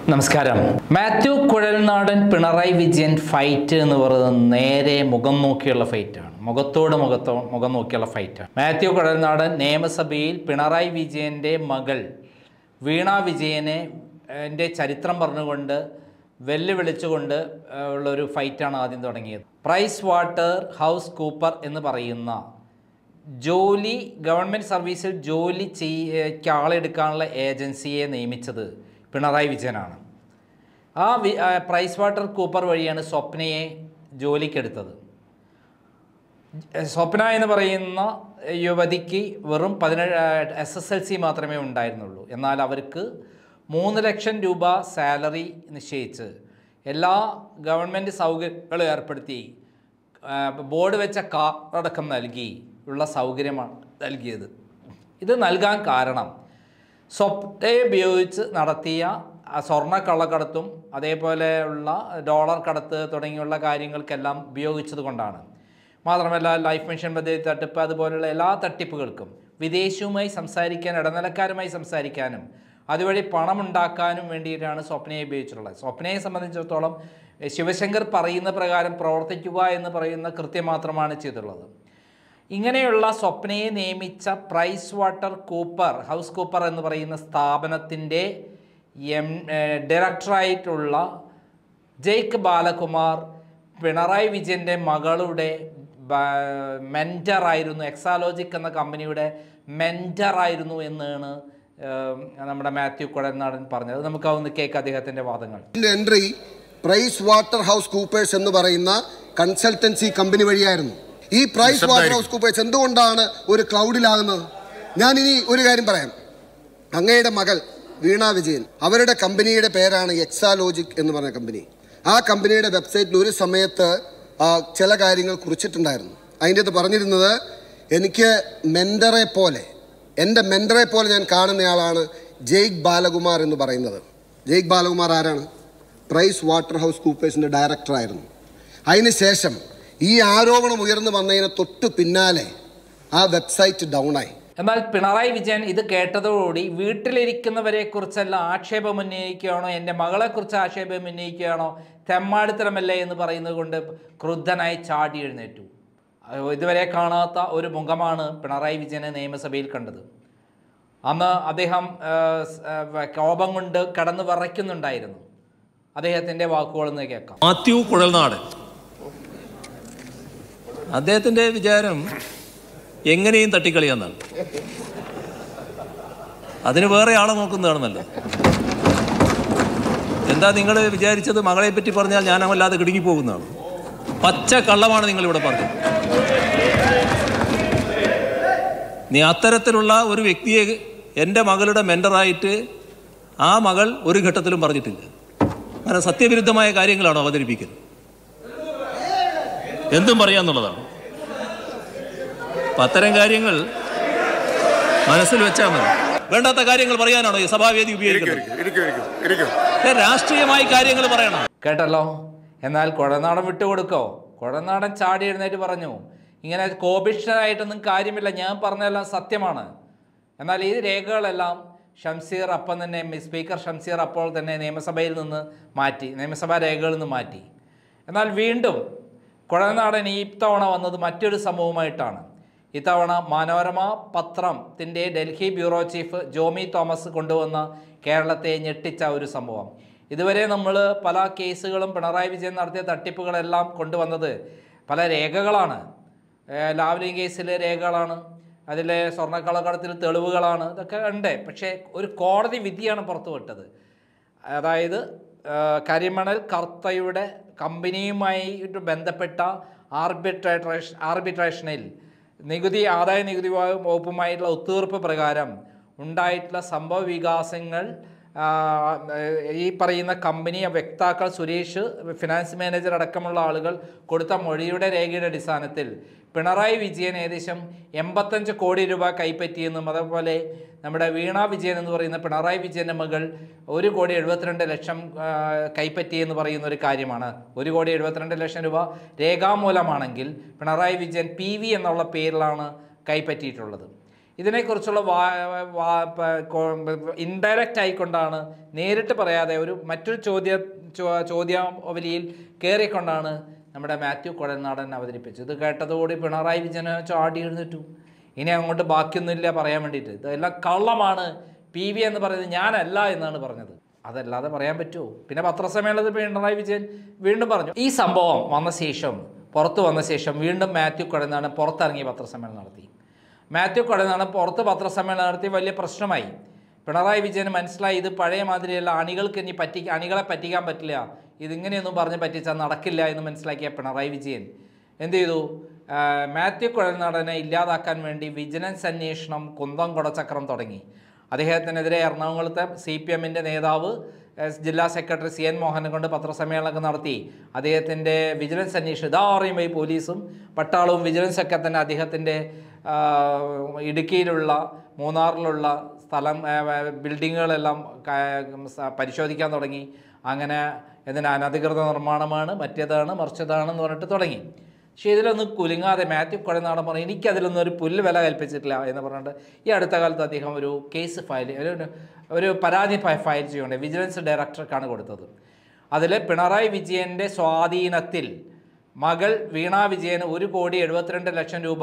നമസ്കാരം മാത്യു കുഴൽനാടൻ പിണറായി വിജയൻ ഫൈറ്റ് എന്ന് പറയുന്നത് നേരെ മുഖം നോക്കിയുള്ള ഫൈറ്റാണ് മുഖത്തോട് മുഖത്തോ മുഖം നോക്കിയുള്ള ഫൈറ്റാണ് മാത്യു കുഴൽനാടൻ നിയമസഭയിൽ പിണറായി വിജയൻ്റെ മകൾ വീണ വിജയനെ എൻ്റെ ചരിത്രം പറഞ്ഞുകൊണ്ട് വെല്ലുവിളിച്ചുകൊണ്ട് ഏഹ്, ഉള്ളൊരു ഫൈറ്റാണ് ആദ്യം തുടങ്ങിയത് പ്രൈസ് വാട്ടർ ഹൗസ് കൂപ്പർ എന്ന് പറയുന്ന ജോലി ഗവൺമെൻറ് സർവീസിൽ ജോലി ചെയ്യ ആളെടുക്കാനുള്ള ഏജൻസിയെ നിയമിച്ചത് പിണറായി വിജയനാണ് ആ വി ആ പ്രൈസ് വാട്ടർ കൂപ്പർ വഴിയാണ് സ്വപ്നയെ ജോലിക്കെടുത്തത് സ്വപ്ന എന്ന് പറയുന്ന യുവതിക്ക് വെറും പതിനേഴ് എസ് എസ് എൽ സി മാത്രമേ ഉണ്ടായിരുന്നുള്ളൂ എന്നാൽ അവർക്ക് മൂന്ന് ലക്ഷം രൂപ സാലറി നിശ്ചയിച്ച് എല്ലാ ഗവൺമെൻറ് സൗകര്യങ്ങളും ഏർപ്പെടുത്തി ആ, ബോർഡ് വെച്ച കാർ അടക്കം നൽകി ഉള്ള സൗകര്യമാണ് നൽകിയത് ഇത് നൽകാൻ കാരണം സ്വപ്നയെ ഉപയോഗിച്ച് നടത്തിയ ആ സ്വർണ്ണ കള്ളക്കടത്തും അതേപോലെയുള്ള ഡോളർ കടത്ത് തുടങ്ങിയുള്ള കാര്യങ്ങൾക്കെല്ലാം ഉപയോഗിച്ചത് കൊണ്ടാണ് മാത്രമല്ല ലൈഫ് മിഷൻ പദ്ധതി തട്ടിപ്പ് അതുപോലുള്ള എല്ലാ തട്ടിപ്പുകൾക്കും വിദേശവുമായി സംസാരിക്കാൻ ഇടനിലക്കാരുമായി സംസാരിക്കാനും അതുവഴി പണം ഉണ്ടാക്കാനും വേണ്ടിയിട്ടാണ് സ്വപ്നയെ ഉപയോഗിച്ചിട്ടുള്ളത് സ്വപ്നയെ സംബന്ധിച്ചിടത്തോളം എഹ്, ശിവശങ്കർ പറയുന്ന പ്രകാരം പ്രവർത്തിക്കുക എന്ന് പറയുന്ന കൃത്യം മാത്രമാണ് ചെയ്തിട്ടുള്ളത് ഇങ്ങനെയുള്ള സ്വപ്നയെ നിയമിച്ച Price Water Cooper House Cooper എന്ന് പറയുന്ന സ്ഥാപനത്തിൻ്റെ എം ഏഹ് ഡയറക്ടറായിട്ടുള്ള ജെയ്ക്ക് ബാലകുമാർ പിണറായി വിജയൻ്റെ മകളുടെ മെൻറ്ററായിരുന്നു എക്സാലോജിക് എന്ന കമ്പനിയുടെ മെൻറ്ററായിരുന്നു എന്നാണ് ഏഹ്, നമ്മുടെ മാത്യു കുഴൽനാടൻ പറഞ്ഞത് നമുക്ക് അതൊന്ന് കേക്ക് അദ്ദേഹത്തിൻ്റെ വാദങ്ങൾ ഇതിന്റെ entry Price Water House Coopers എന്ന് പറയുന്ന കൺസൾട്ടൻസി കമ്പനി വഴിയായിരുന്നു ഈ പ്രൈസ് വാട്ടർ ഹൗസ് കൂപ്പേഴ്സ് എന്തുകൊണ്ടാണ് ഒരു ക്ലൗഡിലാകുന്നത് ഞാൻ ഇനി ഒരു കാര്യം പറയാം അങ്ങയുടെ മകൾ വീണ വിജയൻ അവരുടെ കമ്പനിയുടെ പേരാണ് എക്സാലോജിക് എന്ന് പറഞ്ഞ കമ്പനി ആ കമ്പനിയുടെ വെബ്സൈറ്റിൽ ഒരു സമയത്ത് ആ, ചില കാര്യങ്ങൾ കുറിച്ചിട്ടുണ്ടായിരുന്നു അതിൻ്റെ അത് പറഞ്ഞിരുന്നത് എനിക്ക് മെൻഡറെ പോലെ എൻ്റെ മെൻഡറെ പോലെ ഞാൻ കാണുന്നയാളാണ് ജയ്ക്ക് ബാലകുമാർ എന്ന് പറയുന്നത് ജയ്ക്ക് ബാലകുമാർ ആരാണ് പ്രൈസ് വാട്ടർ ഹൗസ് കൂപ്പേഴ്സിൻ്റെ ഡയറക്ടറായിരുന്നു അതിനുശേഷം ഈ ആരോപണം ഉയർന്നു വന്നതിന് തൊട്ട് പിന്നാലെ ആ വെബ്സൈറ്റ് ഡൗൺ ആയി എന്നാൽ പിണറായി വിജയൻ ഇത് കേട്ടതോടുകൂടി വീട്ടിലിരിക്കുന്നവരെ കുറിച്ചല്ല ആക്ഷേപം ഉന്നയിക്കുകയാണോ എൻ്റെ മകളെക്കുറിച്ച് ആക്ഷേപം ഉന്നയിക്കുകയാണോ തെമ്മാടിത്തരമല്ലേ എന്ന് പറയുന്നത് കൊണ്ട് ക്രുദ്ധനായി ചാടി എഴുന്നേറ്റു അഹ് ഇതുവരെ കാണാത്ത ഒരു മുഖമാണ് പിണറായി വിജയനെ നിയമസഭയിൽ കണ്ടത് അന്ന് അദ്ദേഹം ആ, സ്- ആ, കോപം കൊണ്ട് കടന്നു വിറയ്ക്കുന്നുണ്ടായിരുന്നു അദ്ദേഹത്തിൻ്റെ വാക്കുകളൊന്ന് കേൾക്കാം മാത്യു കുഴൽനാട് അദ്ദേഹത്തിൻ്റെ വിചാരം എങ്ങനെയും തട്ടിക്കളിയാന്നാണ് അതിന് വേറെ ആളെ നോക്കുന്നതാണെന്നല്ലോ എന്താ നിങ്ങൾ വിചാരിച്ചത് മകളെ പറ്റി പറഞ്ഞാൽ ഞാൻ വല്ലാതെ കിടുങ്ങിപ്പോകുന്നതാണ് പച്ച കള്ളമാണ് നിങ്ങളിവിടെ പറഞ്ഞത് നീ അത്തരത്തിലുള്ള ഒരു വ്യക്തിയെ എൻ്റെ മകളുടെ മെൻറ്ററായിട്ട് ആ മകൾ ഒരു ഘട്ടത്തിലും പറഞ്ഞിട്ടില്ല അങ്ങനെ സത്യവിരുദ്ധമായ കാര്യങ്ങളാണോ അവതരിപ്പിക്കുന്നത് എന്തും പറയാന്നുള്ളതാണ് അപ്പം അത്തരം കാര്യങ്ങൾ മനസ്സിൽ വെച്ചാൽ മതി വേണ്ടാത്ത കാര്യങ്ങൾ പറയാനാണോ ഈ സഭാവേദി ഉപയോഗിക്കുന്നത് ഇരിക്കും ഇരിക്കും ഇരിക്കും ഏ, രാഷ്ട്രീയമായി കാര്യങ്ങൾ പറയണം കേട്ടല്ലോ എന്നാൽ കുഴനാടൻ വിട്ടുകൊടുക്കോ കുഴനാടൻ ചാടി എഴുന്നേറ്റ് പറഞ്ഞു ഇങ്ങനെ കോപിഷ്ഠനായിട്ടൊന്നും കാര്യമില്ല ഞാൻ പറഞ്ഞതെല്ലാം സത്യമാണ് എന്നാൽ ഈ രേഖകളെല്ലാം ഷംസീർ അപ്പം തന്നെ മി- സ്പീക്കർ ഷംസീർ അപ്പോൾ തന്നെ നിയമസഭയിൽ നിന്ന് മാറ്റി നിയമസഭാ രേഖകളിൽ നിന്ന് മാറ്റി എന്നാൽ വീണ്ടും കുഴനാടൻ ഈ തവണ വന്നത് മറ്റൊരു സംഭവമായിട്ടാണ് ഇത്തവണ മനോരമ പത്രത്തിൻ്റെ ഡൽഹി ബ്യൂറോ ചീഫ് ജോമി തോമസ് കൊണ്ടുവന്ന കേരളത്തെ ഞെട്ടിച്ച ഒരു സംഭവം ഇതുവരെ നമ്മൾ പല കേസുകളും പിണറായി വിജയൻ നടത്തിയ തട്ടിപ്പുകളെല്ലാം കൊണ്ടുവന്നത് പല രേഖകളാണ് ഏഹ് ലാവ്ലിൻ കേസിലെ രേഖകളാണ് അതിലെ സ്വർണ്ണക്കള്ളക്കടത്തിൽ തെളിവുകളാണ് ഇതൊക്കെ ഉണ്ട് പക്ഷേ ഒരു കോടതി വിധിയാണ് പുറത്തുവിട്ടത് അതായത് ആ, കരിമണൽ കർത്തയുടെ കമ്പനിയുമായിട്ട് ബന്ധപ്പെട്ട ആർബിട്രേഷൻ ആർബിട്രേഷനിൽ നികുതി ആദായ നികുതി വ- വകുപ്പുമായിട്ടുള്ള ഒത്തുതീർപ്പ് പ്രകാരം ഉണ്ടായിട്ടുള്ള സംഭവ വികാസങ്ങൾ ആ, ഈ പറയുന്ന കമ്പനി വ്യക്താക്കൾ സുരേഷ് ഫിനാൻസ് മാനേജർ അടക്കമുള്ള ആളുകൾ കൊടുത്ത മൊഴിയുടെ രേഖയുടെ അടിസ്ഥാനത്തിൽ പിണറായി വിജയൻ ഏകദേശം എൺപത്തഞ്ച് കോടി രൂപ കൈപ്പറ്റിയെന്നും അതേപോലെ നമ്മുടെ വീണ വിജയൻ എന്ന് പറയുന്ന പിണറായി വിജയൻ്റെ മകൾ ഒരു കോടി എഴുപത്തിരണ്ട് ലക്ഷം ആ, കൈപ്പറ്റിയെന്ന് പറയുന്ന ഒരു കാര്യമാണ് ഒരു കോടി എഴുപത്തിരണ്ട് ലക്ഷം രൂപ രേഖാമൂലമാണെങ്കിൽ പിണറായി വിജയൻ പി വി എന്നുള്ള പേരിലാണ് കൈപ്പറ്റിയിട്ടുള്ളത് ഇതിനെക്കുറിച്ചുള്ള വാ ഇൻഡയറക്റ്റ് ആയിക്കൊണ്ടാണ് നേരിട്ട് പറയാതെ ഒരു മറ്റൊരു ചോദ്യ ചോ- ചോദ്യാവലിയിൽ കയറിക്കൊണ്ടാണ് നമ്മുടെ മാത്യു കുഴൽനാടൻ അവതരിപ്പിച്ചത് ഇത് കേട്ടതോടെ പിണറായി വിജയന് ചാടി എഴുന്നേറ്റു ഇനി അങ്ങോട്ട് ബാക്കിയൊന്നുമില്ല പറയാൻ വേണ്ടിയിട്ട് ഇതെല്ലാം കള്ളമാണ് പി വി എന്ന് പറയുന്നത് ഞാനല്ല എന്നാണ് പറഞ്ഞത് അതല്ലാതെ പറയാൻ പറ്റുമോ പിന്നെ പത്രസമ്മേളനത്തിൽ പിണറായി വിജയൻ വീണ്ടും പറഞ്ഞു ഈ സംഭവം വന്ന ശേഷം പുറത്തു വന്ന ശേഷം വീണ്ടും മാത്യു കുഴൽനാടൻ പുറത്തിറങ്ങി പത്രസമ്മേളനം നടത്തി മാത്യു കുഴൽനാടൻ പുറത്ത് പത്രസമ്മേളനം നടത്തി വലിയ പ്രശ്നമായി പിണറായി വിജയന് മനസ്സിലായി ഇത് പഴയ മാതിരിയല്ല അണികൾക്ക് ഇനി പറ്റി അണികളെ പറ്റിക്കാൻ പറ്റില്ല ഇതിങ്ങനെയൊന്നും പറഞ്ഞ് പറ്റിച്ചാൽ നടക്കില്ല എന്ന് മനസ്സിലാക്കിയ പിണറായി വിജയൻ എന്ത് ചെയ്തു ആ, മാത്യു കുഴൽനാടനെ ഇല്ലാതാക്കാൻ വേണ്ടി വിജിലൻസ് അന്വേഷണം കുന്തം കുടച്ചക്രം തുടങ്ങി അദ്ദേഹത്തിനെതിരെ എറണാകുളത്തെ സി പി എമ്മിൻ്റെ നേതാവ് എസ് ജില്ലാ സെക്രട്ടറി സി എൻ മോഹനെ കൊണ്ട് പത്രസമ്മേളനമൊക്കെ നടത്തി അദ്ദേഹത്തിൻ്റെ വിജിലൻസ് അന്വേഷണം ഇതാ പറയുമ്പോൾ ഈ പോലീസും പട്ടാളവും വിജിലൻസ് ഒക്കെ തന്നെ അദ്ദേഹത്തിൻ്റെ ആ, ഇടുക്കിയിലുള്ള മൂന്നാറിലുള്ള സ്ഥലം ആ, ആ, ബിൽഡിങ്ങുകളെല്ലാം ക- സ- പരിശോധിക്കാൻ തുടങ്ങി അങ്ങനെ ഇതിന് അനധികൃത നിർമ്മാണമാണ് മറ്റേതാണ് മറിച്ചതാണെന്ന് പറഞ്ഞിട്ട് തുടങ്ങി പക്ഷേ ഇതിലൊന്നും കുലുങ്ങാതെ മാത്യു കുഴനാടൻ പറഞ്ഞു എനിക്കതിലൊന്നും ഒരു പുല്ല് വില കൽപ്പിച്ചിട്ടില്ല എന്ന് പറഞ്ഞിട്ട് ഈ അടുത്ത കാലത്ത് അദ്ദേഹം ഒരു കേസ് ഫയൽ ഒരു ഒരു പരാതി ഫ- ഫയൽ ചെയ്യുന്നുണ്ട് വിജിലൻസ് ഡയറക്ടർക്കാണ് കൊടുത്തത് അതിൽ പിണറായി വിജയൻ്റെ സ്വാധീനത്തിൽ മകൾ വീണ വിജയന് ഒരു കോടി എഴുപത്തിരണ്ട് ലക്ഷം രൂപ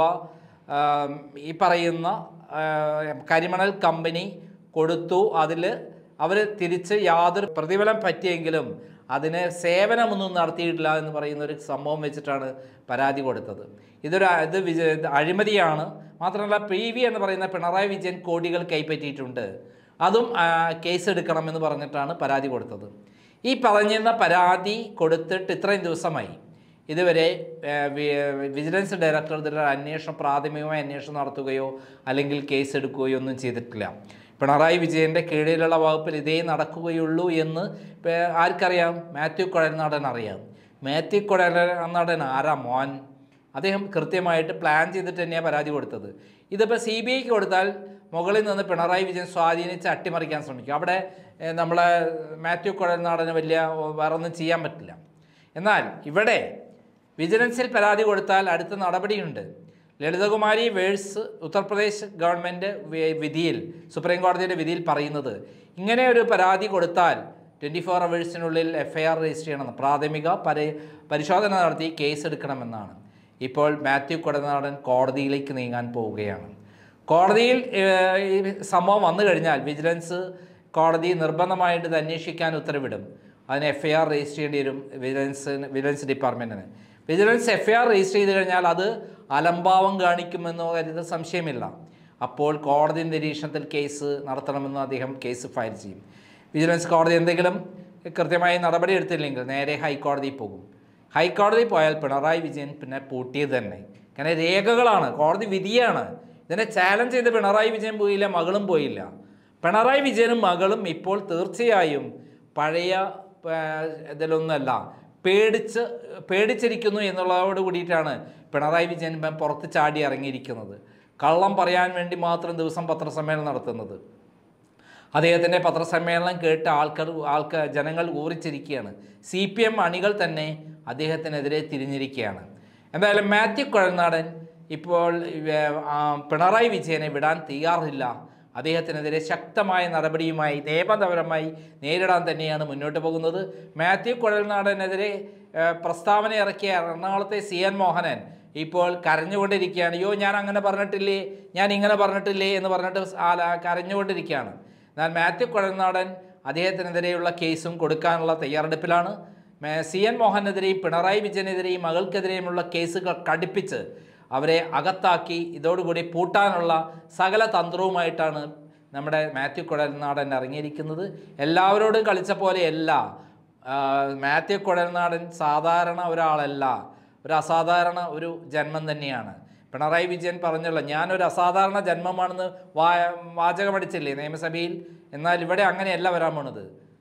ആം, ഈ പറയുന്ന ആ, കരിമണൽ കമ്പനി കൊടുത്തു അതിൽ അവർ തിരിച്ച് യാതൊരു പ്രതിഫലം പറ്റിയെങ്കിലും അതിന് സേവനമൊന്നും നടത്തിയിട്ടില്ല എന്ന് പറയുന്ന ഒരു സംഭവം വെച്ചിട്ടാണ് പരാതി കൊടുത്തത് ഇതൊരു ഇത് വിജ ഇത് അഴിമതിയാണ് മാത്രമല്ല പി വി എന്ന് പറയുന്ന പിണറായി വിജയൻ കോടികൾ കൈപ്പറ്റിയിട്ടുണ്ട് അതും ആ, കേസ് എടുക്കണമെന്ന് പറഞ്ഞിട്ടാണ് പരാതി കൊടുത്തത് ഈ പറഞ്ഞിരുന്ന പരാതി കൊടുത്തിട്ട് ഇത്രയും ദിവസമായി ഇതുവരെ ഏഹ്, വി- വിജിലൻസ് ഡയറക്ടർ ഇതിൽ അന്വേഷണം പ്രാഥമികമായ അന്വേഷണം നടത്തുകയോ അല്ലെങ്കിൽ കേസ് എടുക്കുകയോ ഒന്നും ചെയ്തിട്ടില്ല പിണറായി വിജയൻ്റെ കീഴിലുള്ള വകുപ്പിൽ ഇതേ നടക്കുകയുള്ളൂ എന്ന് ഇപ്പം ആർക്കറിയാം മാത്യു കുഴൽനാടൻ അറിയാം മാത്യു കുഴൽനാടൻ ആരാ മോൻ അദ്ദേഹം കൃത്യമായിട്ട് പ്ലാൻ ചെയ്തിട്ട് തന്നെയാണ് പരാതി കൊടുത്തത് ഇതിപ്പോൾ സി ബി ഐക്ക് കൊടുത്താൽ മുകളിൽ നിന്ന് പിണറായി വിജയൻ സ്വാധീനിച്ച് അട്ടിമറിക്കാൻ ശ്രമിക്കും അവിടെ ഏഹ്, നമ്മളെ മാത്യു കുഴൽനാടന് വലിയ വേറെ ഒന്നും ചെയ്യാൻ പറ്റില്ല എന്നാൽ ഇവിടെ വിജിലൻസിൽ പരാതി കൊടുത്താൽ അടുത്ത നടപടിയുണ്ട് ലളിതകുമാരി വേഴ്സ് ഉത്തർപ്രദേശ് ഗവൺമെൻറ് വി- വിധിയിൽ സുപ്രീം കോടതിയുടെ വിധിയിൽ പറയുന്നത് ഇങ്ങനെ ഒരു പരാതി കൊടുത്താൽ ട്വൻറ്റി ഫോർ അവേഴ്സിനുള്ളിൽ എഫ് ഐ ആർ രജിസ്റ്റർ ചെയ്യണമെന്ന് പ്രാഥമിക പരി പരിശോധന നടത്തി കേസ് എടുക്കണമെന്നാണ് ഇപ്പോൾ മാത്യു കൊടനാടൻ കോടതിയിലേക്ക് നീങ്ങാൻ പോവുകയാണ് കോടതിയിൽ ഏഹ്, ഈ സംഭവം വന്നു കഴിഞ്ഞാൽ വിജിലൻസ് കോടതി നിർബന്ധമായിട്ട് ഇത് അന്വേഷിക്കാൻ ഉത്തരവിടും അതിന് എഫ് ഐ ആർ രജിസ്റ്റർ ചെയ്യേണ്ടി വരും വിജിലൻസിന് വിജിലൻസ് ഡിപ്പാർട്ട്മെൻറ്റിന് vigilance F I R register ചെയ്ത് കഴിഞ്ഞാൽ അത് അലംഭാവം കാണിക്കുമെന്നോ കാര്യത്തിൽ സംശയമില്ല അപ്പോൾ കോടതി നിരീക്ഷണത്തിൽ കേസ് നടത്തണമെന്ന് അദ്ദേഹം കേസ് ഫയൽ ചെയ്യും വിജിലൻസ് കോടതി എന്തെങ്കിലും കൃത്യമായി നടപടി എടുത്തില്ലെങ്കിൽ നേരെ ഹൈക്കോടതിയിൽ പോകും ഹൈക്കോടതി പോയാൽ പിണറായി വിജയൻ പിന്നെ പൂട്ടിയത് തന്നെ കാരണം രേഖകളാണ് കോടതി വിധിയാണ് ഇതിനെ ചാലഞ്ച് ചെയ്ത് പിണറായി വിജയൻ പോയില്ല മകളും പോയില്ല പിണറായി വിജയനും മകളും ഇപ്പോൾ തീർച്ചയായും പഴയ ആ, ഇതിലൊന്നുമല്ല പേടിച്ച് പേടിച്ചിരിക്കുന്നു എന്നുള്ളതോട് കൂടിയിട്ടാണ് പിണറായി വിജയൻ ഇപ്പം പുറത്ത് ചാടി ഇറങ്ങിയിരിക്കുന്നത് കള്ളം പറയാൻ വേണ്ടി മാത്രം ദിവസം പത്രസമ്മേളനം നടത്തുന്നത് അദ്ദേഹത്തിൻ്റെ പത്രസമ്മേളനം കേട്ട് ആൾക്കാർ ആൾക്കാർ ജനങ്ങൾ ഊറിച്ചിരിക്കുകയാണ് സി പി എം അണികൾ തന്നെ അദ്ദേഹത്തിനെതിരെ തിരിഞ്ഞിരിക്കുകയാണ് എന്തായാലും മാത്യു കുഴൽനാടൻ ഇപ്പോൾ ഏർ, ആ, പിണറായി വിജയനെ വിടാൻ തയ്യാറില്ല അദ്ദേഹത്തിനെതിരെ ശക്തമായ നടപടിയുമായി നിയമപരമായി നേരിടാൻ തന്നെയാണ് മുന്നോട്ട് പോകുന്നത് മാത്യു കുഴൽനാടനെതിരെ ഏർ, പ്രസ്താവന ഇറക്കിയ എറണാകുളത്തെ സി എൻ മോഹനൻ ഇപ്പോൾ കരഞ്ഞുകൊണ്ടിരിക്കുകയാണ് അയ്യോ ഞാൻ അങ്ങനെ പറഞ്ഞിട്ടില്ലേ ഞാൻ ഇങ്ങനെ പറഞ്ഞിട്ടില്ലേ എന്ന് പറഞ്ഞിട്ട് ആല- കരഞ്ഞുകൊണ്ടിരിക്കുകയാണ് എന്നാൽ മാത്യു കുഴൽനാടൻ അദ്ദേഹത്തിനെതിരെയുള്ള കേസും കൊടുക്കാനുള്ള തയ്യാറെടുപ്പിലാണ് മേ- സി എൻ മോഹനെതിരെയും പിണറായി വിജയനെതിരെയും മകൾക്കെതിരെയുമുള്ള കേസുകൾ കടുപ്പിച്ച് അവരെ അകത്താക്കി ഇതോടുകൂടി പൂട്ടാനുള്ള സകല തന്ത്രവുമായിട്ടാണ് നമ്മുടെ മാത്യു കുഴൽനാടൻ ഇറങ്ങിയിരിക്കുന്നത് എല്ലാവരോടും കളിച്ച പോലെയല്ല ആ, മാത്യു കുഴൽനാടൻ സാധാരണ ഒരാളല്ല ഒരു അസാധാരണ ഒരു ജന്മം തന്നെയാണ് പിണറായി വിജയൻ പറഞ്ഞല്ലോ ഞാനൊരു അസാധാരണ ജന്മമാണെന്ന് വാ വാചകമടിച്ചില്ലേ നിയമസഭയിൽ എന്നാൽ ഇവിടെ അങ്ങനെയല്ല വരാൻ പോണത്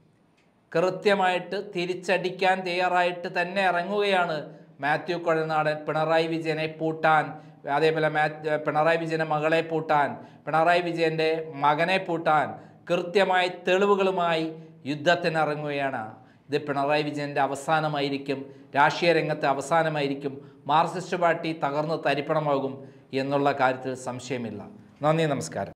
കൃത്യമായിട്ട് തിരിച്ചടിക്കാൻ തയ്യാറായിട്ട് തന്നെ ഇറങ്ങുകയാണ് മാത്യു കുഴൽനാടൻ പിണറായി വിജയനെ പൂട്ടാൻ അതേപോലെ മാ പിണറായി വിജയൻ്റെ മകളെ പൂട്ടാൻ പിണറായി വിജയൻ്റെ മകനെ പൂട്ടാൻ കൃത്യമായ തെളിവുകളുമായി യുദ്ധത്തിന് ഇറങ്ങുകയാണ് ഇത് പിണറായി വിജയൻ്റെ അവസാനമായിരിക്കും രാഷ്ട്രീയ രംഗത്തെ അവസാനമായിരിക്കും മാർക്സിസ്റ്റ് പാർട്ടി തകർന്ന് തരിപ്പണമാകും എന്നുള്ള കാര്യത്തിൽ സംശയമില്ല നന്ദി നമസ്കാരം